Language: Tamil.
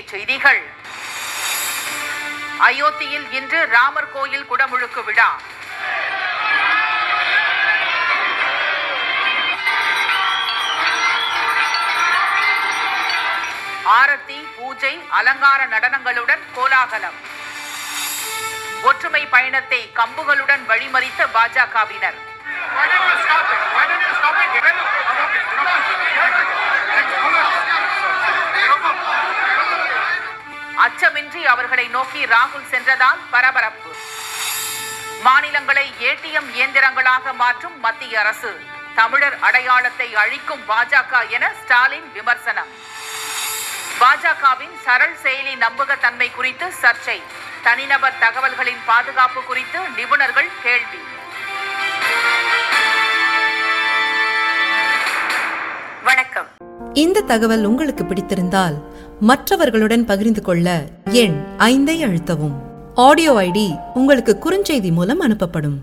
தலைப்புச் செய்திகள் அயோத்தியில் இன்று ராமர் கோயில் குடமுழுக்கு விழா ஆரத்தி பூஜை அலங்கார நடனங்களுடன் கோலாகலம் ஒற்றுமை பயணத்தை கம்புகளுடன் வழிமறித்த பாஜகவினர் Why don't you stop it? Why don't you stop it? Get up. Stop it. Stop it. அச்சமின்றி அவர்களை நோக்கி ராகுல் சென்றதால் பரபரப்பு மாநிலங்களை ஏடிஎம் இயந்திரங்களாக மாற்றும் மத்திய அரசு தமிழர் அடையாளத்தை அழிக்கும் பாஜக என ஸ்டாலின் விமர்சனம் பாஜகவின் சரள் செயலி நம்பகத்தன்மை குறித்து சர்ச்சை தனிநபர் தகவல்களின் பாதுகாப்பு குறித்து நிபுணர்கள் கேள்வி வணக்கம் இந்த தகவல் உங்களுக்கு பிடித்திருந்தால் மற்றவர்களுடன் பகிர்ந்து கொள்ள எண் ஐந்தை அழுத்தவும் ஆடியோ ஐடி உங்களுக்கு குறுஞ்செய்தி மூலம் அனுப்பப்படும்